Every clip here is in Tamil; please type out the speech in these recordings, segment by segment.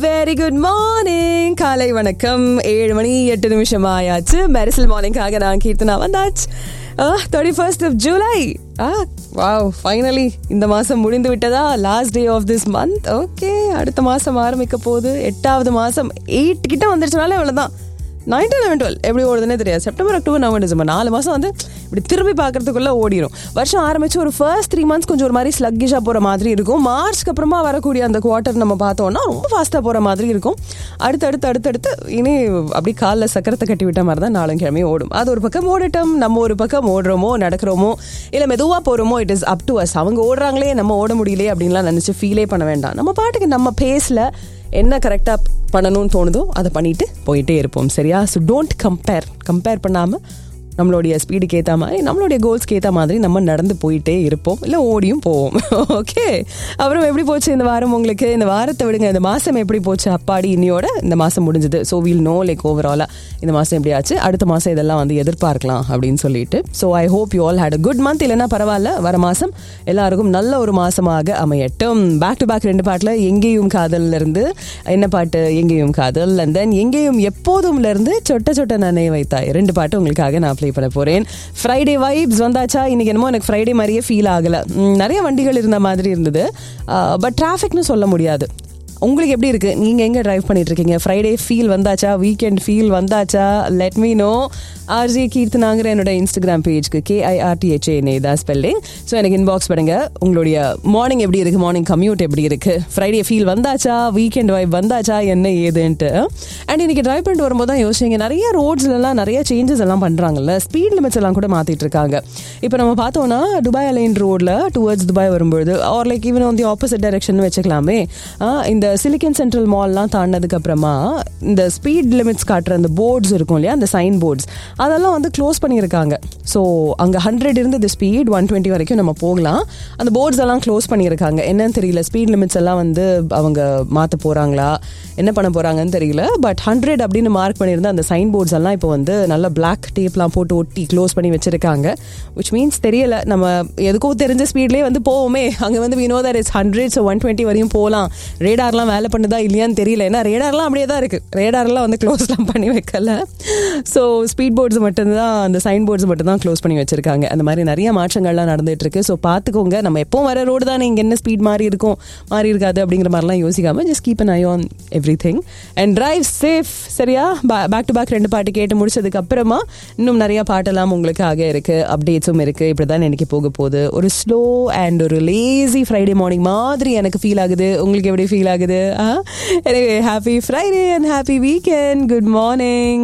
வெரி குட் மார்னிங் காலை வணக்கம் ஏழு மணி எட்டு நிமிஷம் ஆயாச்சு மெரிசல் மார்னிங்காக நான் கீர்த்தனா வந்தாச்சு thirty first of July ah wow finally இந்த மாதம் முடிந்து விட்டதா last day of this month okay அடுத்த மாதம் ஆரம்பிக்க போகுது எட்டாவது மாதம் எயிட் கிட்ட வந்துருச்சுனாலே அவ்வளோதான் நைன்டீன் லெவன் டுவெல் எப்படி ஓடுதுன்னே தெரியாது செப்டம்பர் அக்டோபர் நவம்பர் டிசம்பர் நாலு மாதம் வந்து இப்படி திரும்பி பார்க்கறதுக்குள்ள ஓடிடும் வருஷம் ஆரம்பிச்சு ஒரு ஃபர்ஸ்ட் த்ரீ மந்த்ஸ் கொஞ்சம் ஒரு மாதிரி ஸ்லக்கிஷாக போகிற மாதிரி இருக்கும் மார்ச்க்கு அப்புறமா வரக்கூடிய அந்த குவார்ட்டர் நம்ம பார்த்தோம்னா ரொம்ப ஃபாஸ்ட்டாக போகிற மாதிரி இருக்கும் அடுத்தடுத்து அடுத்தடுத்து இனி அப்படி காலில் சக்கரத்தை கட்டி விட்ட மாதிரி தான் நாளும் கிழமையும் ஓடும் அது ஒரு பக்கம் ஓடட்டும் நம்ம ஒரு பக்கம் ஓடுறோமோ நடக்கிறோமோ இல்லை மெதுவாக போகிறோமோ it is up to us அவங்க ஓடுறாங்களே நம்ம ஓட முடியலையே அப்படின்லாம் நினச்சி ஃபீலே பண்ண வேண்டாம் நம்ம பாட்டுக்கு நம்ம பேஸில் என்ன கரெக்டாக பண்ணணும்னு தோணுதோ அதை பண்ணிட்டு போயிட்டே இருப்போம் சரியா ஸோ டோன்ட் கம்பேர் கம்பேர் பண்ணாமல் நம்மளுடைய ஸ்பீடுக்கு ஏற்ற மாதிரி நம்மளுடைய கோல்ஸ்க்கு ஏற்ற மாதிரி நம்ம நடந்து போயிட்டே இருப்போம் இல்லை ஓடியும் போவோம் ஓகே அப்புறம் எப்படி போச்சு இந்த வாரம் உங்களுக்கு இந்த வாரத்தை விடுங்க இந்த மாதம் எப்படி போச்சு அப்பாடி இன்னியோட இந்த மாதம் முடிஞ்சது ஸோ வீல் நோ லைக் ஓவராலாக இந்த மாதம் எப்படி ஆச்சு அடுத்த மாதம் இதெல்லாம் வந்து எதிர்பார்க்கலாம் அப்படின்னு சொல்லிட்டு so I hope you all had a good month இல்லைன்னா பரவாயில்ல வர மாதம் எல்லாருக்கும் நல்ல ஒரு மாசமாக அமையட்டும் பேக் டு பேக் ரெண்டு பாட்டில் எங்கேயும் காதல்ல இருந்து என்ன பாட்டு எங்கேயும் காதல் அண்ட் தென் எங்கேயும் எப்போதும்ல இருந்து சொட்ட சொட்ட நனைய வைத்தாய் ரெண்டு பாட்டு உங்களுக்காக நான் ப்ளே பண்ண போறேன் ஃப்ரைடே வைப்ஸ் வந்தாச்சா இன்னைக்கு என்னமோ எனக்கு ஃப்ரைடே மாதிரியே ஃபீல் ஆகல ம், நிறைய வண்டிகள் இருந்த மாதிரி இருந்தது பட் டிராஃபிக்னு சொல்ல முடியாது உங்களுக்கு எப்படி இருக்கு நீங்க எங்க டிரைவ் பண்ணிட்டு இருக்கீங்க ஃப்ரைடே ஃபீல் வந்தாச்சா வீக்கெண்ட் ஃபீல் வந்தாச்சா லெட் மீ நோ ஆர்ஜே கீர்த்தனாங்கிற என்னோட இன்ஸ்டாகிராம் பேஜ்க்கு கேஐஆர்டிஹெச்ஏ தான் ஸ்பெல்லிங் ஸோ எனக்கு இன்பாக்ஸ் பண்ணுங்க உங்களுடைய மார்னிங் எப்படி இருக்கு மார்னிங் கம்யூட் எப்படி இருக்கு ஃப்ரைடே ஃபீல் வந்தாச்சா வீக்கெண்ட் வைப் வந்தாச்சா என்ன ஏதுன்ட்டு அண்ட் இன்னைக்கு டிரைவ் பண்ணிட்டு வரும்போது தான் யோசிச்சிங்க நிறைய ரோட்ஸ்லாம் நிறைய சேஞ்சஸ் எல்லாம் பண்றாங்கல்ல ஸ்பீட் லிமிட்ஸ் எல்லாம் கூட மாத்திட்டு இருக்காங்க இப்போ நம்ம பார்த்தோம்னா துபாய் அலைன் ரோட்ல டுவர்ட்ஸ் துபாய் வரும்பொழுது are like even on the opposite direction வச்சுக்கலாமே ஆ, இந்த சிலிக்கன் சென்ட்ரல் மால்லாம் தாண்டினதுக்கு அப்புறமா இந்த ஸ்பீட் லிமிட்ஸ் காட்டுற அந்த போர்ட்ஸ் இருக்கும் இல்லையா அந்த சைன் போர்ட்ஸ் அதெல்லாம் வந்து க்ளோஸ் பண்ணியிருக்காங்க ஸோ அங்கே ஹண்ட்ரட் இருந்தது ஸ்பீட் ஒன் டுவெண்ட்டி வரைக்கும் நம்ம போகலாம் அந்த போர்ட்ஸ் எல்லாம் க்ளோஸ் பண்ணியிருக்காங்க என்னன்னு தெரியல ஸ்பீட் லிமிட்ஸ் எல்லாம் வந்து அவங்க மாற்ற போகிறாங்களா என்ன பண்ண போகிறாங்கன்னு தெரியல பட் ஹண்ட்ரட் அப்படின்னு மார்க் பண்ணியிருந்த அந்த சைன் போர்ட்ஸ் எல்லாம் இப்போ வந்து நல்ல பிளாக் டேப்லாம் போட்டு ஒட்டி க்ளோஸ் பண்ணி வச்சிருக்காங்க விச் மீன்ஸ் தெரியல நம்ம எதுக்கோ தெரிஞ்ச ஸ்பீட்லேயே வந்து போவோமே அங்கே வந்து we know there is hundred so one twenty வரையும் போகலாம் ரேடார்லாம் வேலை பண்ணுதா இல்லையான்னு தெரியல ஏன்னா ரேடார்லாம் அப்படியே தான் இருக்குது ரேடார்லாம் வந்து க்ளோஸ்லாம் பண்ணி வைக்கல ஸோ ஸ்பீட் போர்ட்ஸ் மட்டும்தான் அந்த சைன் போர்ட்ஸ் மட்டும் தான் க்ளோஸ் பண்ணி வச்சிருக்காங்க அந்த மாதிரி நிறைய மாற்றங்கள்லாம் நடந்துட்டு இருக்கு ஸோ பார்த்துக்கோங்க நம்ம எப்போ வர ரோடு தானே இங்கே என்ன ஸ்பீட் மாறி இருக்கும் மாறி இருக்காது அப்படிங்கிற மாதிரிலாம் யோசிக்காம just keep an eye on everything and drive safe சரியா பேக் டு பேக் ரெண்டு பாட்டு கேட்டு முடிச்சதுக்கு அப்புறமா இன்னும் நிறைய பாட்டெல்லாம் உங்களுக்காக இருக்கு அப்டேட்ஸும் இருக்கு இப்படிதான் எனக்கு போக போகுது ஒரு ஸ்லோ அண்ட் ஒரு லேசி ஃப்ரைடே மார்னிங் மாதிரி எனக்கு ஃபீல் ஆகுது உங்களுக்கு எப்படி ஃபீல் ஆகுது எனவே happy Friday and happy weekend good morning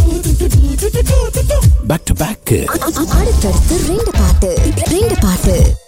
back to back அடுத்தடுத்து ரெண்டு பாட்டு ரெண்டு பாட்டு